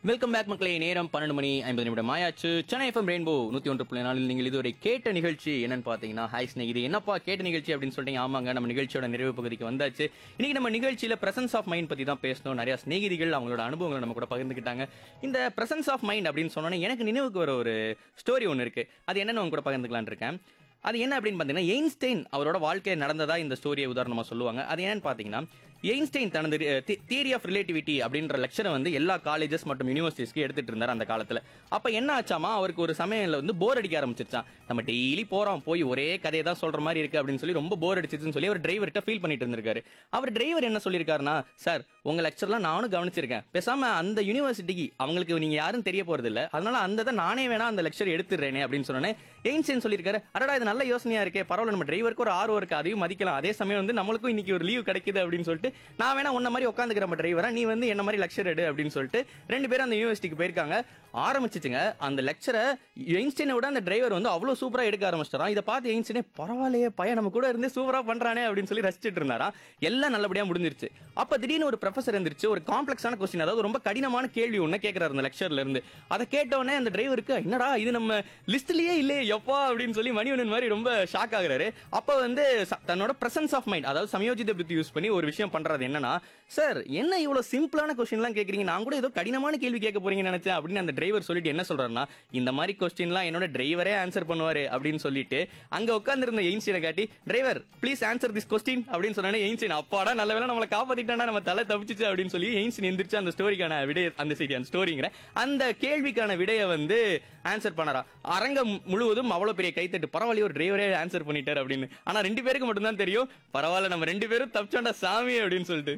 welcome back மக்களே நேரம் பன்னெண்டு மணி ஐம்பது நிமிடம் ஆயாச்சு சென்னை எஃப்எம் ரெயின்போ நூத்தி ஒன்று புள்ளி நாலில் நீங்கள் இதுவரை கேட்ட நிகழ்ச்சி என்னன்னு பாத்தீங்கன்னா ஹாய் ஸ்னேக் இது என்னப்பா கேட்ட நிகழ்ச்சி அப்படின்னு சொல்லிட்டீங்க ஆமாங்க நம்ம நிகழ்ச்சியோட நிறைவு பகுதிக்கு வந்தாச்சு இன்னைக்கு நம்ம நிகழ்ச்சியில பிரசன்ஸ் ஆஃப் மைண்ட் பத்தி தான் பேசணும் நிறைய சிநேகிதிகள் அவங்களோட அனுபவங்களை நம்ம கூட பகிர்ந்துக்கிட்டாங்க இந்த பிரசன்ஸ் ஆஃப் மைண்ட் அப்படின்னு சொன்னோன்னே எனக்கு நினைவுக்கு வர ஒரு ஸ்டோரி ஒன்று இருக்கு அது என்னன்னு உங்க கூட பகிர்ந்துக்கலாம்னு இருக்கேன் அது என்ன அப்படின்னு பார்த்தீங்கன்னா எயின்ஸ்டைன் அவரோட வாழ்க்கையில் நடந்ததா இந்த ஸ்டோரியை உதாரணமாக சொல்லுவாங்க அது என்னன்னு பார்த்தீங்கன்னா எயின்ஸ்டைன் தனது தியரி ஆஃப் ரிலேட்டிவிட்டி அப்படின்ற லெக்சரை வந்து எல்லா காலேஜஸ் மற்றும் யூனிவர்சிட்டிஸ்க்கு எடுத்துட்டு இருந்தார் அந்த காலத்தில் அப்போ என்ன ஆச்சாமா அவருக்கு ஒரு சமயம்ல வந்து போர் அடிக்க ஆரம்பிச்சிருச்சான் நம்ம டெய்லி போறோம் போய் ஒரே கதையை தான் சொல்ற மாதிரி இருக்கு அப்படின்னு சொல்லி ரொம்ப போர் அடிச்சிருச்சுன்னு சொல்லி அவர் டிரைவர்கிட்ட ஃபீல் பண்ணிட்டு இருந்திருக்காரு அவர் டிரைவர் என்ன சொல்லியிருக்காருன்னா சார் உங்க லெக்சர்லாம் நானும் கவனிச்சிருக்கேன் பேசாம அந்த யூனிவர்சிட்டிக்கு அவங்களுக்கு நீங்க யாரும் தெரிய போறது இல்ல அதனால அந்த இதை நானே வேணா அந்த லெக்சர் எடுத்துடுறேனே அப்படின்னு சொன்னேன் எயின்ஸ்டைன் சொல்லியிருக்காரு அடடா இது நல்ல யோசனையா இருக்கே பரவாயில்ல நம்ம டிரைவருக்கு ஒரு ஆர்வம் இருக்கு அதையும் மதிக்கலாம் அதே சமயம் வந்து நம்மளுக்கும் இன்னைக்கு ஒரு லீவ் கிடைக்குது அப்படின்னு சொல்லிட்டு நான் வேணா உன்ன மாதிரி உட்காந்துக்கிற நம்ம டிரைவரா நீ வந்து என்ன மாதிரி லெக்சர் எடு அப்படின்னு சொல்லிட்டு ரெண்டு பேரும் அந்த யூனிவர்சிட்டிக்கு போயிருக்காங்க ஆரம்பிச்சிச்சுங்க அந்த லெக்சரை எயின்ஸ்டைனை விட அந்த டிரைவர் வந்து அவ்வளவு சூப்பரா எடுக்க ஆரம்பிச்சிட்டாராம் இதை பார்த்து எயின்ஸ்டைனே பரவாயில்லையே பையன் நம்ம கூட இருந்து சூப்பரா பண்றானே அப்படின்னு சொல்லி ரசிச்சிட்டு இருந்தாராம் எல்லாம் நல்லபடியா முடிஞ்சிருச்சு அப்ப திடீர்னு ஒரு ப்ரொஃபசர் இருந்துருச்சு ஒரு காம்ப்ளெக்ஸான கொஸ்டின் அதாவது ரொம்ப கடினமான கேள்வி ஒண்ணு கேட்கிறாரு அந்த லெக்சர்ல இருந்து அதை கேட்டவொடனே அந்த டிரைவருக்கு என்னடா இது நம்ம லிஸ்ட்லயே இல்லையே எப்பா அப்படின்னு சொல்லி மணிவண்ணன் மாதிரி ரொம்ப ஷாக் ஆகுறாரு அப்ப வந்து ச- தன்னோட பிரசன்ஸ் ஆஃப் மைண்ட் அதாவது சமயோஜித புத்தி யூஸ் பண்ணி ஒரு விஷயம் பண்றது என்னன்னா சார் என்ன இவ்வளவு சிம்பிளான கொஸ்டின்லாம் கேக்குறீங்க நான் கூட ஏதோ கடினமான கேள்வி கேட்க போறீங்கன்னு நினைச்சேன் அப்படின்னு அந்த டிரைவர் சொல்லிட்டு என்ன சொல்றாருன்னா இந்த மாதிரி கொஸ்டின்லாம் என்னோட டிரைவரே ஆன்சர் பண்ணுவாரு அப்படின்னு சொல்லிட்டு அங்க உட்கார்ந்திருந்த எயின்ஸ்டைனை காட்டி driver please answer this question அப்படின்னு சொன்னானே எயின்ஸ்டைன் அப்பாடா நல்ல வேளை நம்மளை காப்பாத்திட்டானா நம்ம தலை தப்பிச்சிச்சு அப்படின்னு சொல்லி எயின்ஸ்டைன் எந்திரிச்சு அந்த ஸ்டோரிக்கான விடைய அந்த சரி அந்த ஸ்டோரிங்கிற அந்த கேள்விக்கான விடையை வந்து ஆன்சர் பண்ணறா அரங்கம் முழுவதும் அவ்வளவு பெரிய கைத்தட்டு பரவாயில்லையே ஒரு டிரைவரே ஆன்சர் பண்ணிட்டார் அப்படின்னு ஆனா ரெண்டு பேருக்கு மட்டும்தான் தெரியும் பரவாயில்ல நம்ம ரெண்டு பேரும் தப்பிச்சோண்டா சாமி அப்படின்னு சொல்லிட்டு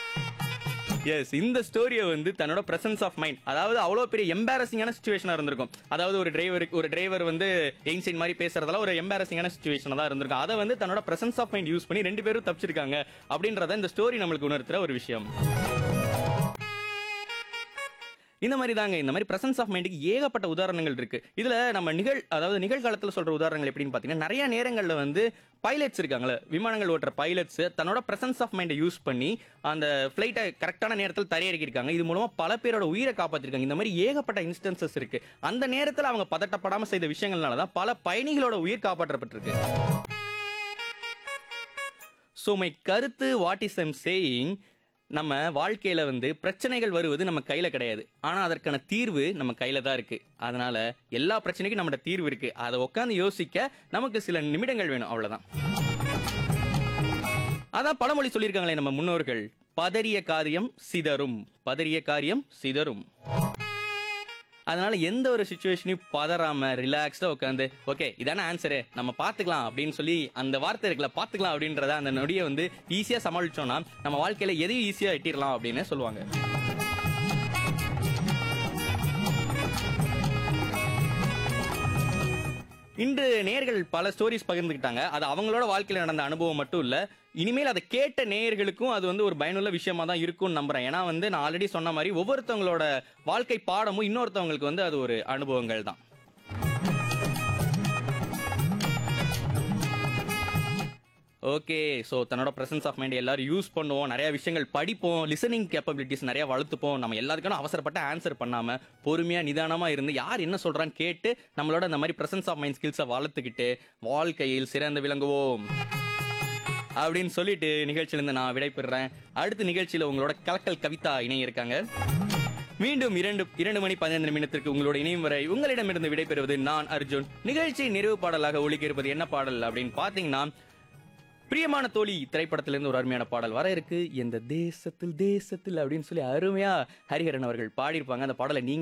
எஸ் இந்த ஸ்டோரியை வந்து தன்னோட பிரசன்ஸ் ஆஃப் மைண்ட் அதாவது அவ்வளோ பெரிய எம்பாரசிங்கான சுச்சுவேஷனாக இருந்திருக்கும் அதாவது ஒரு டிரைவருக்கு ஒரு டிரைவர் வந்து எயின்சைன் மாதிரி பேசுறதால ஒரு எம்பாரசிங்கான சுச்சுவேஷனாக தான் இருந்திருக்கும் அதை வந்து தன்னோட பிரசன்ஸ் ஆஃப் மைண்ட் யூஸ் பண்ணி ரெண்டு பேரும் தப்பிச்சிருக்காங்க அப்படின்றத இந்த ஸ்டோரி நம்மளுக்கு உணர்த்துற ஒரு விஷயம் இந்த மாதிரி தாங்க இந்த மாதிரி பிரசன்ஸ் ஆஃப் மைண்டுக்கு ஏகப்பட்ட உதாரணங்கள் இருக்கு இதுல நம்ம நிகழ் அதாவது நிகழ்காலத்தில் சொல்ற உதாரணங்கள் எப்படின்னு பார்த்தீங்கன்னா நிறைய நேரங்களில் வந்து பைலட்ஸ் இருக்காங்களே விமானங்கள் ஓட்டுற பைலட்ஸ் தன்னோட பிரசன்ஸ் ஆஃப் மைண்டை யூஸ் பண்ணி அந்த ஃப்ளைட்டை கரெக்டான நேரத்தில் தரையிறக்கிருக்காங்க இது மூலமா பல பேரோட உயிரை காப்பாற்றிருக்காங்க இந்த மாதிரி ஏகப்பட்ட இன்ஸ்டன்சஸ் இருக்கு அந்த நேரத்தில் அவங்க பதட்டப்படாம செய்த விஷயங்கள்னால தான் பல பயணிகளோட உயிர் காப்பாற்றப்பட்டிருக்கு ஸோ மை கருத்து வாட் இஸ் எம் சேயிங் நம்ம வாழ்க்கையில வந்து பிரச்சனைகள் வருவது நம்ம கையில கிடையாது ஆனா அதற்கான தீர்வு நம்ம கையில தான் இருக்கு அதனால எல்லா பிரச்சனைக்கும் நம்மகிட்ட தீர்வு இருக்கு அதை உட்காந்து யோசிக்க நமக்கு சில நிமிடங்கள் வேணும் அவ்வளவுதான் அதான் பழமொழி சொல்லியிருக்காங்களே நம்ம முன்னோர்கள் பதறிய காரியம் சிதறும் பதறிய காரியம் சிதறும் அதனால எந்த ஒரு சுச்சுவேஷனையும் பதறாம ரிலாக்ஸ்டா உட்காந்து ஓகே இதான ஆன்சரு நம்ம பாத்துக்கலாம் அப்படின்னு சொல்லி அந்த வார்த்தை இருக்குல்ல பாத்துக்கலாம் அப்படின்றத அந்த நொடியை வந்து ஈஸியா சமாளிச்சோம்னா நம்ம வாழ்க்கையில எதையும் ஈஸியா எட்டிடலாம் அப்படின்னு சொல்லுவாங்க இன்று நேர்கள் பல ஸ்டோரிஸ் பகிர்ந்துக்கிட்டாங்க அது அவங்களோட வாழ்க்கையில நடந்த அனுபவம் மட்டும் இல்ல இனிமேல் அதை கேட்ட நேயர்களுக்கும் அது வந்து ஒரு பயனுள்ள விஷயமா தான் இருக்கும்னு நம்புறேன் ஏன்னா வந்து நான் ஆல்ரெடி சொன்ன மாதிரி ஒவ்வொருத்தவங்களோட வாழ்க்கை பாடமும் இன்னொருத்தவங்களுக்கு வந்து அது ஒரு அனுபவங்கள் தான் ஓகே ஸோ தன்னோட பிரசன்ஸ் ஆஃப் மைண்ட் எல்லாரும் யூஸ் பண்ணுவோம் நிறைய விஷயங்கள் படிப்போம் லிசனிங் கேப்பபிலிட்டிஸ் நிறைய வளர்த்துப்போம் நம்ம எல்லாத்துக்கும் அவசரப்பட்டு ஆன்சர் பண்ணாம பொறுமையா நிதானமா இருந்து யார் என்ன சொல்றான்னு கேட்டு நம்மளோட இந்த மாதிரி பிரசன்ஸ் ஆஃப் மைண்ட் ஸ்கில்ஸை வளர்த்துக்கிட்டு வாழ்க்கையில் சிறந்து விளங்குவோம் அப்படின்னு சொல்லிட்டு நிகழ்ச்சியிலிருந்து நான் விடைபெறுறேன் அடுத்த நிகழ்ச்சியில உங்களோட கலக்கல் கவிதா இணைய இருக்காங்க மீண்டும் இரண்டு இரண்டு மணி பதினைந்து நிமிடத்திற்கு உங்களோட இணையும் வரை உங்களிடமிருந்து விடைபெறுவது நான் அர்ஜுன் நிகழ்ச்சி நிறைவு பாடலாக ஒழிக்க இருப்பது என்ன பாடல் அப்படின்னு பாத்தீங்கன்னா பிரியமான தோழி திரைப்படத்திலிருந்து ஒரு அருமையான பாடல் வர இருக்கு எந்த தேசத்தில் தேசத்தில் அப்படின்னு சொல்லி அருமையா ஹரிஹரன் அவர்கள் பாடியிருப்பாங்க அந்த பாடலை நீங்க